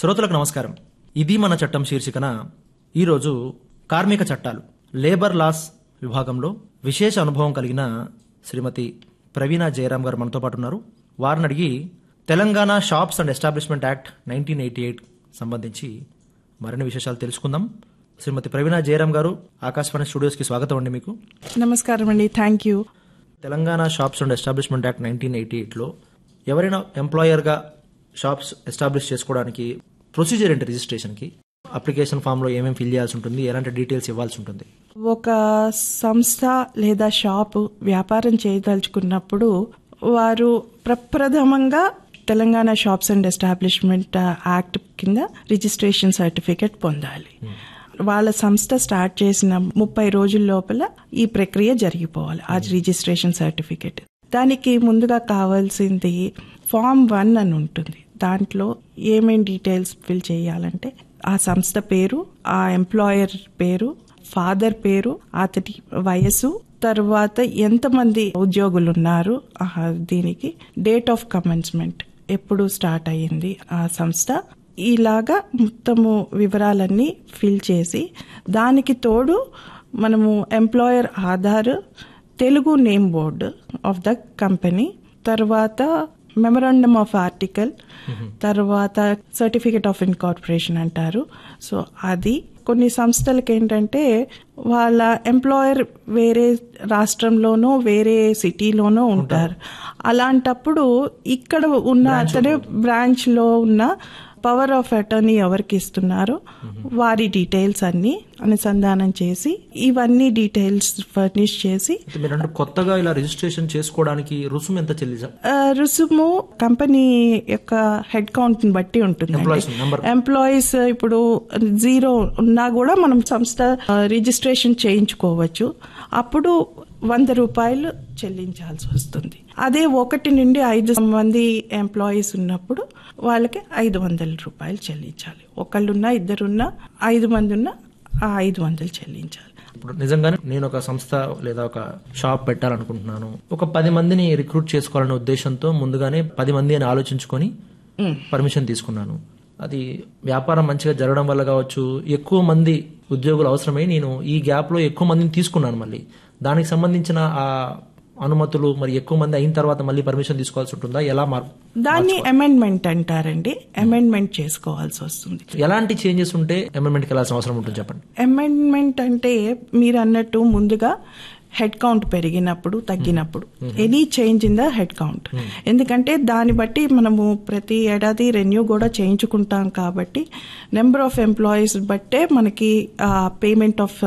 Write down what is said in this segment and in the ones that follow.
శ్రోతలకు నమస్కారం ఇది మన చట్టం శీర్షికన ఈరోజు కార్మిక చట్టాలు లేబర్ లాస్ విభాగంలో విశేష అనుభవం కలిగిన శ్రీమతి ప్రవీణ జయరాం గారు మనతో పాటు ఉన్నారు వారిని అడిగి Telangana shops and establishment act nineteen eighty eight సంబంధించి మరిన్ని విశేషాలు తెలుసుకుందాం శ్రీమతి ప్రవీణ జయరాం గారు ఆకాశవాణి స్టూడియోస్కి స్వాగతం అండి మీకు నమస్కారం అండి thank you Telangana shops and establishment act nineteen eighty ఎయిట్లో ఎవరైనా ఎంప్లాయర్గా షాప్స్ ఎస్టాబ్లిష్ చేసుకోవడానికి ప్రొసీజర్ ఏంటి రిజిస్ట్రేషన్కి అప్లికేషన్ ఫామ్లో ఏమేమి ఫిల్ చేయాల్సి ఉంటుంది ఎలాంటి డీటెయిల్స్ ఇవ్వాల్సి ఉంటుంది ఒక సంస్థ లేదా షాపు వ్యాపారం చేయదలుచుకున్నప్పుడు వారు ప్రప్రథమంగా Telangana shops and establishment act కింద రిజిస్ట్రేషన్ సర్టిఫికేట్ పొందాలి వాళ్ళ సంస్థ స్టార్ట్ చేసిన ముప్పై రోజుల లోపల ఈ ప్రక్రియ జరిగిపోవాలి ఆ రిజిస్ట్రేషన్ సర్టిఫికేట్ దానికి ముందుగా కావాల్సింది ఫామ్ వన్ అని ఉంటుంది దాంట్లో ఏమేం డీటెయిల్స్ ఫిల్ చేయాలంటే ఆ సంస్థ పేరు ఆ ఎంప్లాయర్ పేరు ఫాదర్ పేరు అతడి వయసు తర్వాత ఎంతమంది ఉద్యోగులు ఉన్నారు ఆ దీనికి డేట్ ఆఫ్ కమెన్స్మెంట్ ఎప్పుడు స్టార్ట్ అయ్యింది ఆ సంస్థ ఇలాగా మొత్తము వివరాలన్నీ ఫిల్ చేసి దానికి తోడు మనము employer Aadhaar Telugu name board of the company తర్వాత మెమరాండమ్ ఆఫ్ ఆర్టికల్ తర్వాత సర్టిఫికేట్ ఆఫ్ ఇన్కార్పొరేషన్ అంటారు సో అది కొన్ని సంస్థలకు ఏంటంటే వాళ్ళ ఎంప్లాయర్ వేరే రాష్ట్రంలోనో వేరే సిటీలోనో ఉంటారు అలాంటప్పుడు ఇక్కడ ఉన్న అతనే బ్రాంచ్ లో ఉన్న పవర్ ఆఫ్ అటర్నీ ఎవరికి ఇస్తున్నారో వారి డీటెయిల్స్ అన్ని అనుసంధానం చేసి ఇవన్నీ డీటెయిల్స్ ఫర్నిష్ చేసి అయితే మీరు అంటే కొత్తగా ఇలా రిజిస్ట్రేషన్ చేసుకోవడానికి రుసుము ఎంత చెల్లించాలి ఆ, రుసుము కంపెనీ యొక్క హెడ్ కౌంట్ ని బట్టి ఉంటుంది Employees number. ఎంప్లాయీస్ ఇప్పుడు జీరో ఉన్నా కూడా మనం సంస్థ ఆ, రిజిస్ట్రేషన్ చేయించుకోవచ్చు అప్పుడు వంద రూపాయలు చెల్లించాల్సి వస్తుంది అదే ఒకటి నుండి ఐదు మంది ఎంప్లాయీస్ ఉన్నప్పుడు వాళ్ళకి ఐదు వందల రూపాయలు చెల్లించాలి ఒకళ్ళున్నా ఇద్దరున్నా ఐదు మంది ఉన్నా ఆ ఐదు వందలు చెల్లించాలి ఇప్పుడు నిజంగానే నేను ఒక సంస్థ లేదా ఒక షాప్ పెట్టాలనుకుంటున్నాను ఒక పది మందిని రిక్రూట్ చేసుకోవాలనే ఉద్దేశంతో ముందుగానే పది మంది అని ఆలోచించుకొని పర్మిషన్ తీసుకున్నాను అది వ్యాపారం మంచిగా జరగడం వల్ల కావచ్చు ఎక్కువ మంది ఉద్యోగులు అవసరమై నేను ఈ గ్యాప్ లో ఎక్కువ మందిని తీసుకున్నాను మళ్ళీ దానికి సంబంధించిన ఆ అనుమతులు మరి ఎక్కువ మంది అయిన తర్వాత మళ్ళీ పర్మిషన్ తీసుకోవాల్సి ఉంటుందా ఎలా మార్ దాన్ని అమెండ్మెంట్ అంటారండి అమెండ్మెంట్ చేసుకోవాల్సి వస్తుంది ఎలాంటి చేంజెస్ ఉంటే అమెండ్మెంట్కి వెళ్ళాల్సిన అవసరం ఉంటుంది చెప్పండి అమెండ్మెంట్ అంటే మీరు అన్నట్టు ముందుగా హెడ్ కౌంట్ పెరిగినప్పుడు తగ్గినప్పుడు any change in the head count ఎందుకంటే దాన్ని బట్టి మనము ప్రతి ఏడాది రెన్యూ కూడా చేయించుకుంటాం కాబట్టి నెంబర్ ఆఫ్ ఎంప్లాయీస్ బట్టే మనకి పేమెంట్ ఆఫ్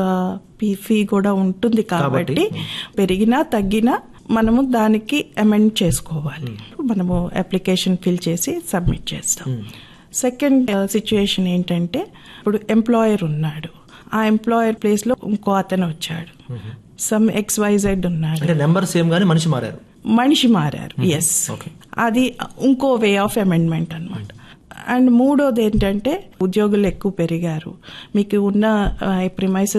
ఫీ కూడా ఉంటుంది కాబట్టి పెరిగినా తగ్గినా మనము దానికి అమెండ్ చేసుకోవాలి మనము అప్లికేషన్ ఫిల్ చేసి సబ్మిట్ చేస్తాం సెకండ్ సిచ్యుయేషన్ ఏంటంటే ఇప్పుడు ఎంప్లాయర్ ఉన్నాడు ఆ ఎంప్లాయర్ ప్లేస్ లో ఇంకో అతను వచ్చాడు సమ్ ఎక్స్ వైజెడ్ ఉన్నాడు అంటే నెంబర్ సేమ్ గానీ మనిషి మారారు మనిషి మారారు ఎస్ ఓకే అది ఇంకో వే ఆఫ్ అమెండ్మెంట్ అన్నమాట అండ్ మూడోది ఏంటంటే ఉద్యోగులు ఎక్కువ పెరిగారు మీకు ఉన్న ప్రిమైసెస్